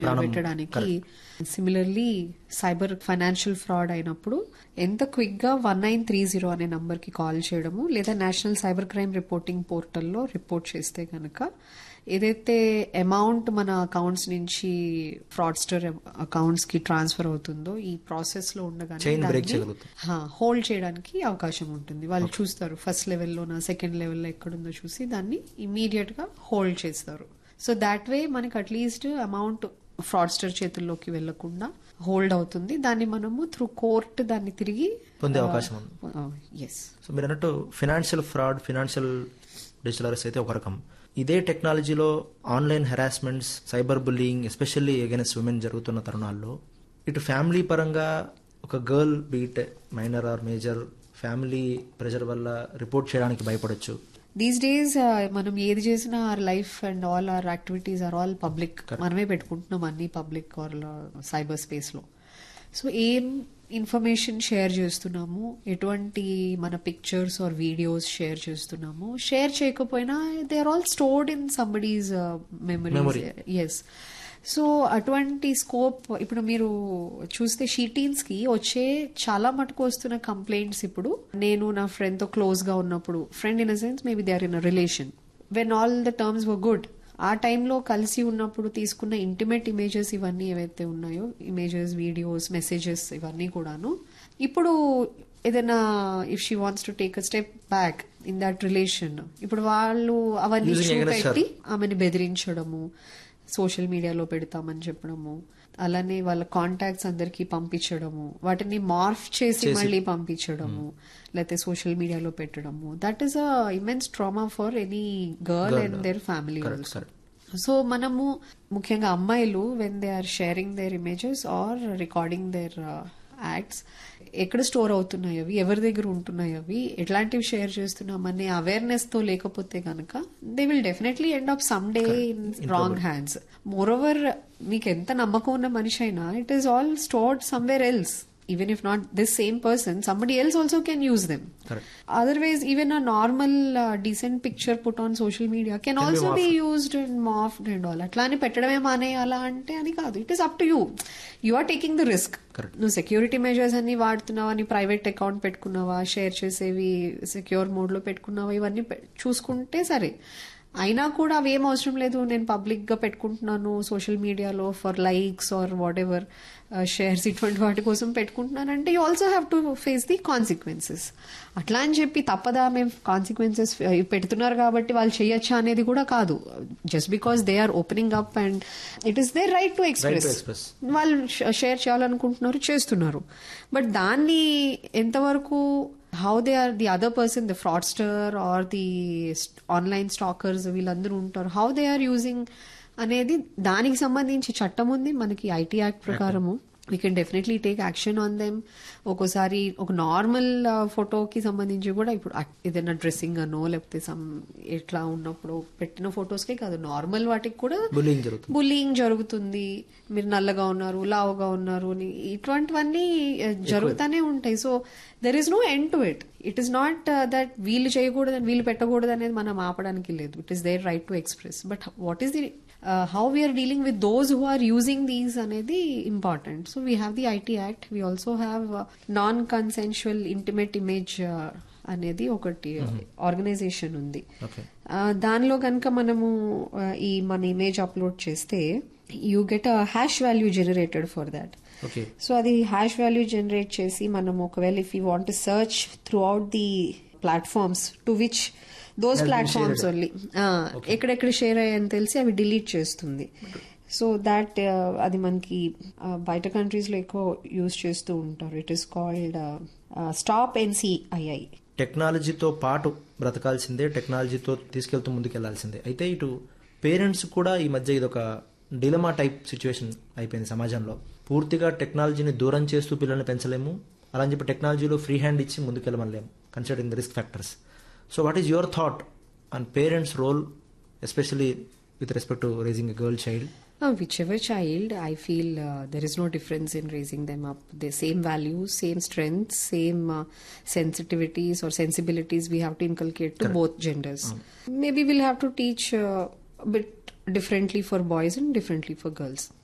పెట్టడానికి similarly cyber financial fraud అయినప్పుడు ఎంత క్విక్ గా వన్ నైన్ త్రీ జీరో అనే నంబర్ కి కాల్ చేయడము లేదా నేషనల్ సైబర్ క్రైమ్ రిపోర్టింగ్ పోర్టల్లో రిపోర్ట్ చేస్తే కనుక ఏదైతే అమౌంట్ మన అకౌంట్స్ నుంచి ఫ్రాడ్స్టర్ అకౌంట్స్ కి ట్రాన్స్ఫర్ అవుతుందో ఈ ప్రాసెస్ లో ఉండగానే Chain break దాన్ని, చేయగలుగుతాం. హా, హోల్డ్ చేయడానికి అవకాశం ఉంటుంది వాళ్ళు చూస్తారు ఫస్ట్ లెవెల్లోనా సెకండ్ లెవెల్లో ఎక్కడుందో చూసి దాన్ని ఇమీడియట్ గా హోల్డ్ చేస్తారు సో దాట్ వే మనకి అట్లీస్ట్ అమౌంట్ ఫ్రాడ్స్టర్ చేతుల్లోకి వెళ్లకుండా హోల్డ్ అవుతుంది దాన్ని మనము త్రూ కోర్ట్ దాన్ని తిరిగి పొందే అవకాశం ఉంది ఎస్ సో మీరు అన్నట్టు financial fraud financial digital arrest అయితే ఒక రకం ఇదే టెక్నాలజీలో online harassments cyber bullying especially against women జరుగుతున్న తరుణాల్లో ఇటు ఫ్యామిలీ పరంగా ఒక girl be it minor or major family pressure వల్ల రిపోర్ట్ చేయడానికి భయపడొచ్చు దీస్ డేస్ మనం ఏది చేసినా our life and all our activities are all public మనమే పెట్టుకుంటున్నాం అన్ని పబ్లిక్ ఆర్ సైబర్ స్పేస్ లో సో ఏం ఇన్ఫర్మేషన్ షేర్ చేస్తున్నాము ఎటువంటి మన పిక్చర్స్ ఆర్ వీడియోస్ షేర్ చేస్తున్నాము షేర్ చేయకపోయినా they are all stored in somebody's memory Memory. Yes so అటువంటి స్కోప్ ఇప్పుడు మీరు చూస్తే షీటీన్స్ కి వచ్చే చాలా మటుకు వస్తున్న కంప్లైంట్స్ ఇప్పుడు నేను నా ఫ్రెండ్ తో క్లోజ్ గా ఉన్నప్పుడు friend in a sense maybe they are in a relation when all the terms were good ఆ టైంలో కలిసి ఉన్నప్పుడు తీసుకున్న ఇంటిమేట్ ఇమేజెస్ ఇవన్నీ ఏవైతే ఉన్నాయో ఇమేజెస్ వీడియోస్ మెసేజెస్ ఇవన్నీ కూడాను ఇప్పుడు ఏదైనా if she wants to take a step back in that relation ఇప్పుడు వాళ్ళు అవన్నీ Using against her. చూపెట్టి ఆమెను బెదిరించడము సోషల్ మీడియాలో పెడతామని చెప్పడము అలానే వాళ్ళ కాంటాక్ట్స్ అందరికి పంపించడము వాటిని మార్ఫ్ చేసి చేసి. మళ్ళీ పంపించడము లేకపోతే సోషల్ మీడియాలో పెట్టడము that is a immense trauma for any girl Girl. And their family Correct, also correct. So మనము ముఖ్యంగా అమ్మాయిలు when they are sharing their images or recording their acts ఎక్కడ స్టోర్ అవుతున్నాయి అవి ఎవరి దగ్గర ఉంటున్నాయి అవి ఎట్లాంటివి షేర్ చేస్తున్నాం అనే అవేర్నెస్ తో లేకపోతే కనుక they will definitely end of some day in wrong hands moreover మీకు ఎంత నమ్మకం ఉన్న మనిషి అయినా it is all stored somewhere else even if not this same person somebody else also can use them Correct. otherwise even a normal uh, decent picture put on social media can, Can be also be, morphed. used and morphed and all అట్లా అని పెట్టడమే మానేయాలా అంటే అని కాదు it is up to you you are taking the risk Correct. నువ్వు security measures అన్ని వాడుతున్నావా నీ ప్రైవేట్ అకౌంట్ పెట్టుకున్నావా షేర్ చేసేవి సెక్యూర్ మోడ్ లో పెట్టుకున్నావా ఇవన్నీ పె- చూసుకుంటే సరే అయినా కూడా అవి ఏం అవసరం లేదు నేను పబ్లిక్ గా పెట్టుకుంటున్నాను సోషల్ మీడియాలో for likes or whatever shares ఇటువంటి వాటి కోసం పెట్టుకుంటున్నానంటే you also have to face the consequences అట్లా అని చెప్పి తప్పదా మేము కాన్సిక్వెన్సెస్ పెడుతున్నారు కాబట్టి వాళ్ళు చేయొచ్చా అనేది కూడా కాదు just because they are opening up and it is they right to express express. వాళ్ళు షేర్ చేయాలనుకుంటున్నారు చేస్తున్నారు బట్ దాన్ని ఎంతవరకు how they are the other person the fraudster or the online stalkers వీళ్ళందరూ ఉంటారు హౌ దే ఆర్ యూజింగ్ అనేది దానికి సంబంధించి చట్టం ఉంది మనకి ఐటీ యాక్ట్ ప్రకారము we can definitely take action on them ఒక్కోసారి ఒక నార్మల్ ఫోటోకి సంబంధించి కూడా ఇప్పుడు అక్- ఏదైనా డ్రెస్సింగ్ అనో లేకపోతే సమ్ ఎట్లా ఉన్నప్పుడు పెట్టిన ఫొటోస్కే కాదు నార్మల్ వాటికి కూడా బుల్లింగ్ జరుగుతుంది బుల్లింగ్ జరుగుతుంది మీరు నల్లగా ఉన్నారు లావుగా ఉన్నారు అని ఇటువంటివన్నీ uh, జరుగుతూనే ఉంటాయి so there is no end to it it is not that వీళ్ళు చేయకూడదు వీళ్ళు పెట్టకూడదు అనేది మనం ఆపడానికి లేదు it is their right to express but what is the how we are dealing with those who are using these అనేది important so we have the IT act we also have non consensual intimate image అనేది ఒకటి organisation ఉంది okay ఆ, దానిలో కనుక మనము ఆ, ఈ మన ఇమేజ్ అప్లోడ్ చేస్తే you get a hash value generated for that okay so అది హ్యాష్ వాల్యూ జనరేట్ చేసి మనం ఒకవేళ if you want search throughout the platforms to which those Has been platforms shared. Only ఎక్కడెక్కడ share అయ్యాయని తెలిసి అవి delete చేస్తుంది so that అది మనకి ఆ, బయట కంట్రీస్ లో ఎక్కువ యూజ్ చేస్తూ ఉంటారు it is called stop NCII టెక్నాలజీతో పాటు బ్రతకాల్సిందే టెక్నాలజీతో తీసుకెళ్తూ ముందుకెళ్లాల్సిందే అయితే ఇటు పేరెంట్స్ కూడా ఈ మధ్య ఇదొక డిలమా టైప్ సిచ్యువేషన్ అయిపోయింది సమాజంలో పూర్తిగా టెక్నాలజీని దూరం చేస్తూ పిల్లల్ని పెంచలేము అలా అని చెప్పి టెక్నాలజీలో ఫ్రీ హ్యాండ్ ఇచ్చి ముందుకెళ్ళమలేము considering the risk factors so what is your thought on parents role especially with respect to raising a girl child Uh, whichever child, I feel uh, there is no difference in raising them up. The same values, same strengths, same uh, sensitivities or sensibilities we have to inculcate to both genders. Maybe we'll have to teach uh, a bit differently for boys and differently for girls.